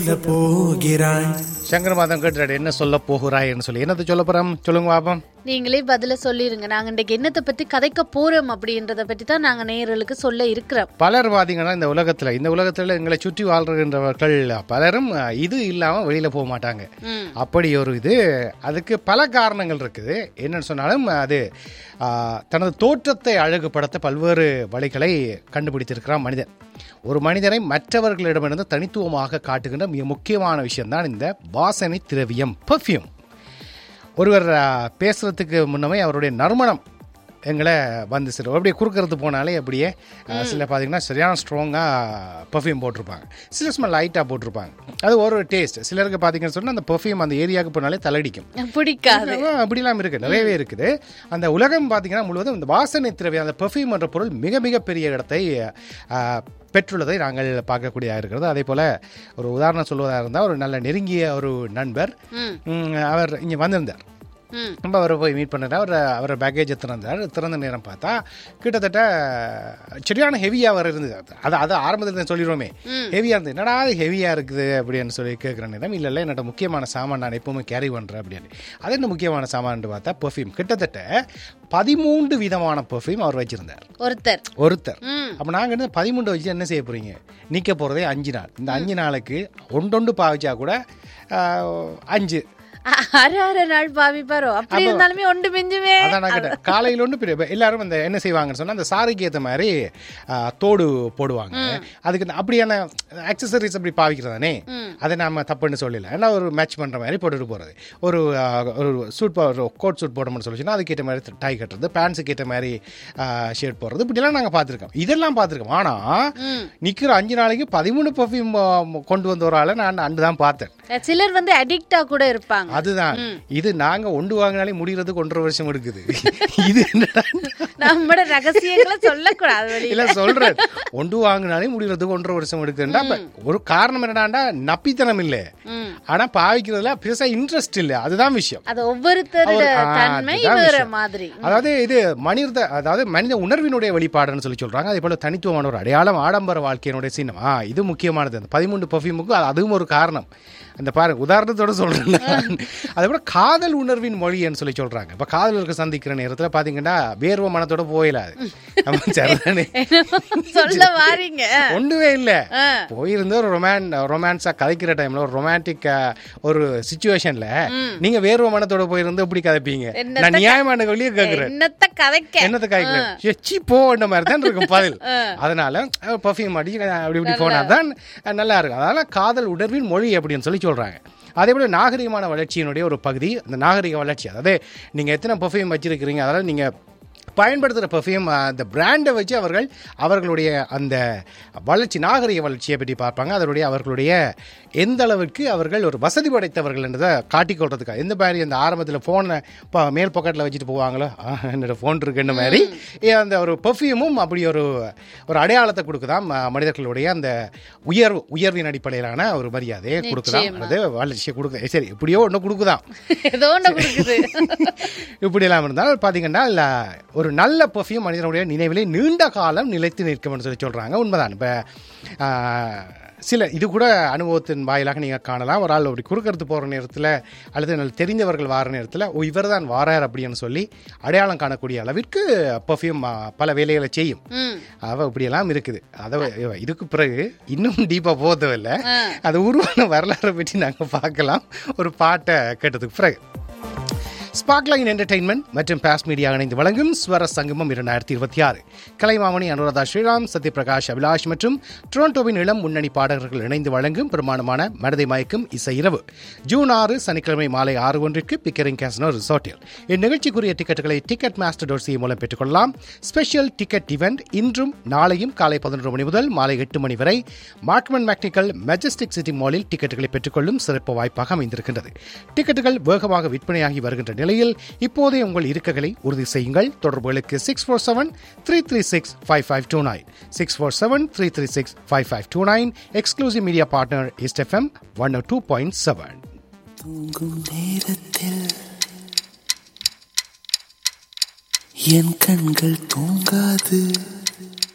சொல்ல போகிறாய் சங்கர மாதம் கேட்டுறாரு என்ன சொல்ல போகிறாய்ன்னு சொல்லி என்னது சொல்ல போறோம் சொல்லுங்க பாப்போம் நீங்களே பதில சொல்லிருங்க நாங்க இன்றைக்கு என்னத்தை பத்தி கதைக்க போறோம் அப்படின்றத பத்தி தான் நாங்க நேயர்களுக்கு சொல்ல இருக்கிறோம் பலர் பாத்தீங்கன்னா இந்த உலகத்துல இந்த உலகத்துல எங்களை சுற்றி வாழ்கின்றவர்கள் பலரும் அஹ், இது இல்லாம வெளியில போக மாட்டாங்க ம். அப்படி ஒரு இது அதுக்கு பல காரணங்கள் இருக்குது என்னன்னு சொன்னாலும் அது ஆஹ், தனது தோற்றத்தை அழகுபடுத்த பல்வேறு வழிகளை கண்டுபிடித்திருக்கிறான் மனிதன் ஒரு மனிதனை மற்றவர்களிடமிருந்து தனித்துவமாக காட்டுகின்ற மிக முக்கியமான விஷயம்தான் இந்த வாசனை திரவியம் பெர்ஃப்யூம் ஒருவர் ஆஹ், பேசுறதுக்கு முன்னமே அவருடைய நறுமணம் எங்களை வந்து சில அப்படியே குறுக்கிறது போனாலே அப்படியே ஆஹ், சில பார்த்தீங்கன்னா சரியான ஸ்ட்ராங்காக பர்ஃப்யூம் போட்டிருப்பாங்க சில சும்மா லைட்டாக போட்டிருப்பாங்க அது ஒரு டேஸ்ட் சிலருக்கு பார்த்தீங்கன்னு சொன்னால் அந்த பர்ஃப்யூம் அந்த ஏரியாவுக்கு போனாலே தலடிக்கும் பிடிக்காது ஆ, அப்படிலாம் இருக்கு நிறையவே இருக்குது அந்த உலகம் பார்த்தீங்கன்னா முழுவதும் இந்த வாசனை திரவியம் அந்த பெர்ஃப்யூம் என்ற பொருள் மிக மிக பெரிய இடத்தை ஆ, பெற்றுள்ளதை நாங்கள் பார்க்கக்கூடியதாக இருக்கிறது அதே போல் ஒரு உதாரணம் சொல்வதாக இருந்தால் ஒரு நல்ல நெருங்கிய ஒரு நண்பர் ம். ம், அவர் இங்கே வந்திருந்தார் ம். நம்ம அவரை போய் மீட் பண்ணுறாரு அவர் அவர் பேக்கேஜை திறந்தார் திறந்த நேரம் பார்த்தா கிட்டத்தட்ட சரியான ஹெவியாக வர இருந்தது அது அது ஆரம்பத்தில் சொல்லிடுவோமே ஹெவியாக இருந்தது என்னடா அது ஹெவியாக இருக்குது அப்படின்னு சொல்லி கேட்குற நேரம் இல்லை இல்லை என்னோட முக்கியமான சாமான் நான் எப்பவுமே கேரி பண்ணுறேன் அப்படின்னு அது என்ன முக்கியமான சாமான் பார்த்தா பெர்ஃப்யூம் கிட்டத்தட்ட பதிமூன்று விதமான பெர்ஃப்யூம் அவர் வச்சிருந்தார் ஒருத்தர் ஒருத்தர் ம். அப்போ நாங்கள் என்ன பதிமூன்று வச்சு என்ன செய்ய போகிறீங்க நிற்க போகிறதே அஞ்சு நாள் இந்த அஞ்சு நாளுக்கு ஒன்றொண்டு பாவிச்சா கூட ஆஹ், அஞ்சு அ- அரை அரை நாள் பாவிப்பாரோ அப்படி இருந்தாலுமே ஒன்று மிஞ்சுமே அதான் நான் கேட்டேன் காலையில ஒன்று பெரிய எல்லாரும் இந்த என்ன செய்வாங்கன்னு சொன்னா அந்த சாரிக்கு ஏற்ற மாதிரி ஆ, தோடு போடுவாங்க அதுக்கு இந்த அப்படியான அக்சசரிஸ் அப்படி பாவிக்கிறதானே அதை நாம தப்புன்னு சொல்லல ஏன்னா ஒரு மேட்ச் பண்ற மாதிரி போட்டுட்டு போறது ஒரு ஆ, ஒரு சூட் ஒரு கோட் சூட் போடணும்னு சொல்லிச்சுன்னா அதுக்கு ஏற்ற மாதிரி டை கட்டுறது பேண்ட்ஸுக்கு ஏற்ற மாதிரி ஷர்ட் போடுறது இப்படிலாம் நாங்கள் பார்த்துருக்கோம் இதெல்லாம் பார்த்துருக்கோம் ஆனா நிக்கிற அஞ்சு நாளைக்கு பதிமூணு பர்ஃப்யூம் கொண்டு வந்த ஒரு ஆளை நான் அன்று தான் பார்த்தேன் சிலர் வந்து அடிக்டா கூட இருப்பாங்க அதுதான் இது நாங்க ஒன்று வாங்கினாலே முடிகிறதுக்கு ஒன்றரை வருஷம் எடுக்குது இது என்னடா நம்மட ரகசியங்களை சொல்லக்கூடாது வெளியில இல்ல சொல்றேன் ஒன்று வாங்கினாலே முடிகிறதுக்கு ஒன்றரை வருஷம் எடுக்குதுண்டா அப்ப ஒரு காரணம் என்னடாண்டா நப்பித்தனம் இல்ல ம். ஆனா பாவிக்கிறதுல பெருசா இன்ட்ரெஸ்ட் இல்ல அதுதான் விஷயம் அது ஒவ்வொருத்தரோட அவர்- ஆ, தன்மை அதுதான் வேற விஷயம். மாதிரி அதாவது இது மனித அதாவது மனித உணர்வினுடைய வெளிப்பாடுன்னு சொல்லி சொல்றாங்க அதே போல தனித்துவமான ஒரு அடையாளம் ஆடம்பர வாழ்க்கையினுடைய சின்னம் ஆ இது முக்கியமானது அந்த பதிமூன்று பர்ஃப்யூமுக்கு அதுவும் ஒரு காரணம் அந்த பாருங்க உதாரணத்தோட சொல்றேன் நான். அதே போல காதல் உணர்வின் மொழின்னு சொல்லி சொல்றாங்க இப்ப காதலருக்கு சந்திக்கிற நேரத்துல பாத்தீங்கன்னா வேர்வ மனத்தோட போயிடாது நம்ம சரிதானே சொல்ல வாரீங்க ஒண்ணுமே இல்ல ஆ. போயிருந்து ஒரு ரொமான் ரொமான்ஸா கதைக்கிற டைம்ல ஒரு ரொமான்டிக் ஒரு சுச்சுவேஷன்ல நீங்க வேர்வ மனத்தோட போயிருந்து எப்படி கதைப்பீங்க என்னத்த நான் நியாயமான வழியே கேக்குறேன் என்னத்த கதைக்க என்னத்தை காய்க்கல எச்சி போன்ற மாதிரி தான் இருக்கும் பதில் அதனால பர்ஃப்யூம் அடி அப்படி இப்படி போனா தான் நல்லா இருக்கும் அதனால காதல் உணர்வின் மொழி அப்படின்னு சொல்லி சொல்றாங்க அதே போல நாகரிகமான வளர்ச்சியினுடைய ஒரு பகுதி அந்த நாகரிக வளர்ச்சி அதாவது நீங்க எத்தனை பர்ஃப்யூம் வச்சிருக்கிறீங்க அதனால நீங்க பயன்படுத்துகிற பர்ஃப்யூம் அந்த பிராண்டை வச்சு அவர்கள் அவர்களுடைய அந்த வளர்ச்சி நாகரிக வளர்ச்சியை பற்றி பார்ப்பாங்க அதனுடைய அவர்களுடைய எந்த அளவுக்கு அவர்கள் ஒரு வசதி படைத்தவர்கள் என்றதை காட்டிக்கொள்றதுக்காக எந்த மாதிரி அந்த ஆரம்பத்தில் ஃபோனை மேல் பாக்கெட்டில் வச்சுட்டு போவாங்களோ ஆ, என்னோட ஃபோன் இருக்குன்ற மாதிரி ஏ, அந்த ஒரு பெர்ஃப்யூமும் அப்படி ஒரு ஒரு அடையாளத்தை கொடுக்குதாம் ம- மனிதர்களுடைய அந்த உயர்வு உயர்வின் அடிப்படையிலான ஒரு மரியாதையை கொடுக்குதாம் அது வளர்ச்சியை கொடுக்குது சரி இப்படியோ ஒன்று கொடுக்குதாம் ஏதோ ஒண்ணு கொடுக்குது இப்படியெல்லாம் இருந்தால் பார்த்தீங்கன்னா இல்ல, ஒரு நல்ல பர்ஃப்யூம் மனிதனுடைய நினைவிலே நீண்ட காலம் நிலைத்து நிற்கும்னு சொல்லி சொல்கிறாங்க உண்மைதான் இப்போ சில இது கூட அனுபவத்தின் வாயிலாக நீங்கள் காணலாம் ஒரு ஆள் அப்படி குறுக்கறது போகிற நேரத்தில் அல்லது நல்ல தெரிந்தவர்கள் வார நேரத்தில் ஓ இவர் தான் வாரார் அப்படின்னு சொல்லி அடையாளம் காணக்கூடிய அளவிற்கு பர்ஃப்யூம் பல வேலைகளை செய்யும் ம். அவ இப்படியெல்லாம் இருக்குது அதை இதுக்கு பிறகு இன்னும் டீப்பாக போதவில்லை அது உருவான வரலாறை பற்றி நாங்கள் பார்க்கலாம் ஒரு பாட்டை கேட்டதுக்கு பிறகு ஸ்பார்க்லைன் என்டர்டைன்மெண்ட் மற்றும் பாஸ் மீடியா இணைந்து வழங்கும் ஸ்வர சங்கமம் இரண்டாயிரத்தி இருபத்தி ஆறு கலைமாமணி அனுராதா ஸ்ரீராம் சத்யபிரகாஷ் அபிலாஷ் மற்றும் டொரண்டோவின் இளம் முன்னணி பாடகர்கள் இணைந்து வழங்கும் பிரமாணமான மனதை மயக்கும் இசை இரவு ஜூன் ஆறு சனிக்கிழமை மாலை ஆறு ஒன்றிற்கு பிக்கரிங் கேசனோ ரிசார்ட்டில் இந்நிகழ்ச்சிக்குரிய டிக்கெட்டுகளை டிக்கெட் மாஸ்டர் டாட் சி மூலம் பெற்றுக்கொள்ளலாம் ஸ்பெஷல் டிக்கெட் இவெண்ட் இன்றும் நாளையும் காலை பதினொன்று மணி முதல் மாலை எட்டு மணி வரை மார்க்மன் மேக்னிக்கல் மெஜஸ்டிக் சிட்டி மாலில் டிக்கெட்டுகளை பெற்றுக்கொள்ளும் சிறப்பு வாய்ப்பாக அமைந்திருக்கின்றது டிக்கெட்டுகள் வேகமாக விற்பனையாகி வருகின்ற நிலையில் இப்போதே உங்கள் இருக்கைகளை உறுதி செய்யுங்கள் தொடர்புகளுக்கு six four seven three three six five five two nine six four seven three three six five five two nine exclusive media partner இஸ்ட் F M one two point seven தூங்கும் நேரத்தில் என் கண்கள் தூங்காது